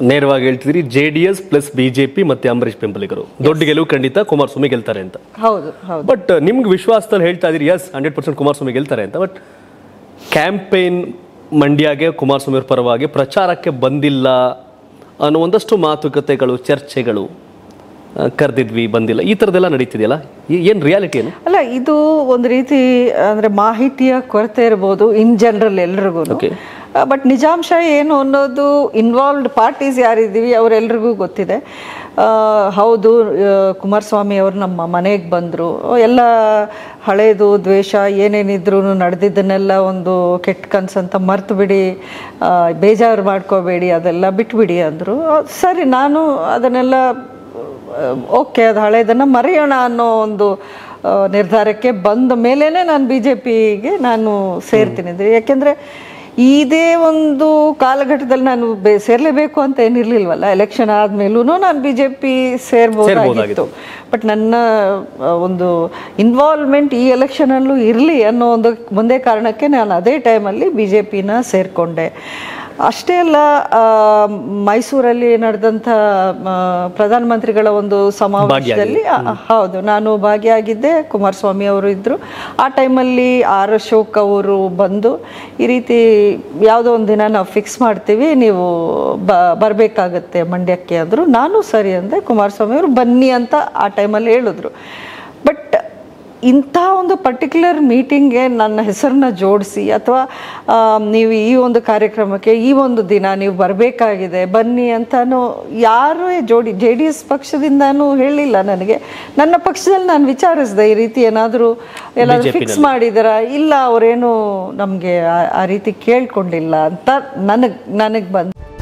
ನೇರವಾಗಿ ಹೇಳ್ತಿದ್ರಿ J D S plus BJP ಮತ್ತೆ ಅಂಬರೀಷ್ ಬೆಂಬಲಿಗರು ದೊಡ್ಡ ಗೆಲುವು ಖಂಡಿತ ಕುಮಾರಸ್ವಾಮಿ ಗೆಲ್ತಾರೆ ಅಂತ ಹೌದು ಹೌದು ಬಟ್ ನಿಮ್ಗೆ ವಿಶ್ವಾಸದಲ್ಲಿ ಹೇಳ್ತಾ ಇದೀರಿ ಎಸ್ ಹಂಡ್ರೆಡ್ ಪರ್ಸೆಂಟ್ ಕುಮಾರಸ್ವಾಮಿ ಗೆಲ್ತಾರೆ ಅಂತ ಬಟ್ ಕ್ಯಾಂಪೇನ್ ಮಂಡ್ಯಗೆ ಕುಮಾರಸ್ವಾಮಿ ಅವ್ರ ಪರವಾಗಿ ಪ್ರಚಾರಕ್ಕೆ ಬಂದಿಲ್ಲ ಅನ್ನೋ ಒಂದಷ್ಟು ಮಾತುಕತೆಗಳು ಚರ್ಚೆಗಳು ಕರೆದಿದ್ವಿ ಬಂದಿಲ್ಲ ಈ ಥರದ್ದೆಲ್ಲ ನಡೀತಿದೆಯಲ್ಲ ಏನು ರಿಯಾಲಿಟಿ ಏನು ಅಲ್ಲ ಇದು ಒಂದು ರೀತಿ ಅಂದ್ರೆ ಮಾಹಿತಿಯ ಕೊರತೆ ಇರ್ಬೋದು ಇನ್ ಜನರಲ್ ಎಲ್ರಿಗೂ Okay. ಬಟ್ ನಿಜಾಂಶ ಏನು ಅನ್ನೋದು ಇನ್ವಾಲ್ವ್ಡ್ ಪಾರ್ಟೀಸ್ ಯಾರಿದ್ದೀವಿ ಅವರೆಲ್ರಿಗೂ ಗೊತ್ತಿದೆ ಆ, ಹೌದು ಆ, ಕುಮಾರಸ್ವಾಮಿ ಅವರು ನಮ್ಮ ಮನೆಗೆ ಬಂದರು ಎಲ್ಲ ಹಳೇದು ದ್ವೇಷ ಏನೇನಿದ್ರು ನಡೆದಿದ್ದನ್ನೆಲ್ಲ ಒಂದು ಕೆಟ್ಟ ಕನ್ಸಂತ ಮರ್ತು ಬಿಡಿ ಆ, ಬೇಜಾರು ಮಾಡ್ಕೋಬೇಡಿ ಅದೆಲ್ಲ ಬಿಟ್ಬಿಡಿ ಅಂದರು ಸರಿ ನಾನು ಅದನ್ನೆಲ್ಲ ಓಕೆ ಅದು ಹಳೇದನ್ನು ಮರೆಯೋಣ ಅನ್ನೋ ಒಂದು ಆ, ನಿರ್ಧಾರಕ್ಕೆ ಬಂದ ಮೇಲೇ ನಾನು ಬಿ ಜೆ ಪಿಗೆ ನಾನು ಸೇರ್ತೀನಿ ಅಂದ್ರೆ ಯಾಕೆಂದರೆ ಇದೇ ಒಂದು ಕಾಲಘಟ್ಟದಲ್ಲಿ ನಾನು ಬೆ ಸೇರಲೇಬೇಕು ಅಂತ ಏನಿರ್ಲಿಲ್ವಲ್ಲ ಎಲೆಕ್ಷನ್ ಆದ್ಮೇಲೂ ನಾನು ಬಿ ಜೆ ಪಿ ಸೇರ್ಬೋದಾಗಿತ್ತು ಬಟ್ ನನ್ನ ಆ, ಒಂದು ಇನ್ವಾಲ್ವ್ಮೆಂಟ್ ಈ ಎಲೆಕ್ಷನಲ್ಲೂ ಇರಲಿ ಅನ್ನೋ ಒಂದು ಒಂದೇ ಕಾರಣಕ್ಕೆ ನಾನು ಅದೇ ಟೈಮಲ್ಲಿ ಬಿ ಜೆ ಪಿನ ಸೇರಿಕೊಂಡೆ ಅಷ್ಟೇ ಅಲ್ಲ ಆ, ಮೈಸೂರಲ್ಲಿ ನಡೆದಂಥ ಆ, ಪ್ರಧಾನಮಂತ್ರಿಗಳ ಒಂದು ಸಮಾವೇಶದಲ್ಲಿ ಆ, ಹೌದು ನಾನು ಭಾಗಿಯಾಗಿದ್ದೆ ಕುಮಾರಸ್ವಾಮಿ ಅವರು ಇದ್ದರು ಆ ಟೈಮಲ್ಲಿ ಆರ್ ಅಶೋಕ್ ಅವರು ಬಂದು ಈ ರೀತಿ ಯಾವುದೋ ಒಂದು ದಿನ ನಾವು ಫಿಕ್ಸ್ ಮಾಡ್ತೀವಿ ನೀವು ಬ ಬರಬೇಕಾಗತ್ತೆ ಮಂಡ್ಯಕ್ಕೆ ಅಂದರು ನಾನು ಸರಿ ಅಂದೆ ಕುಮಾರಸ್ವಾಮಿ ಅವರು ಬನ್ನಿ ಅಂತ ಆ ಟೈಮಲ್ಲಿ ಹೇಳಿದ್ರು ಬಟ್ ಇಂಥ ಒಂದು ಪರ್ಟಿಕ್ಯುಲರ್ ಮೀಟಿಂಗ್ಗೆ ನನ್ನ ಹೆಸರನ್ನ ಜೋಡಿಸಿ ಅಥವಾ ನೀವು ಈ ಒಂದು ಕಾರ್ಯಕ್ರಮಕ್ಕೆ ಈ ಒಂದು ದಿನ ನೀವು ಬರಬೇಕಾಗಿದೆ ಬನ್ನಿ ಅಂತಾನು ಯಾರೂ ಜೋಡಿ ಜೆ ಡಿ ಎಸ್ ಪಕ್ಷದಿಂದಾನು ಹೇಳಿಲ್ಲ ನನಗೆ ನನ್ನ ಪಕ್ಷದಲ್ಲಿ ನಾನು ವಿಚಾರಿಸಿದೆ ಈ ರೀತಿ ಏನಾದರೂ ಎಲ್ಲಾದರೂ ಫಿಕ್ಸ್ ಮಾಡಿದಾರ ಇಲ್ಲ ಅವರೇನು ನಮಗೆ ಆ ರೀತಿ ಕೇಳ್ಕೊಂಡಿಲ್ಲ ಅಂತ ನನಗೆ ನನಗೆ ಬಂದು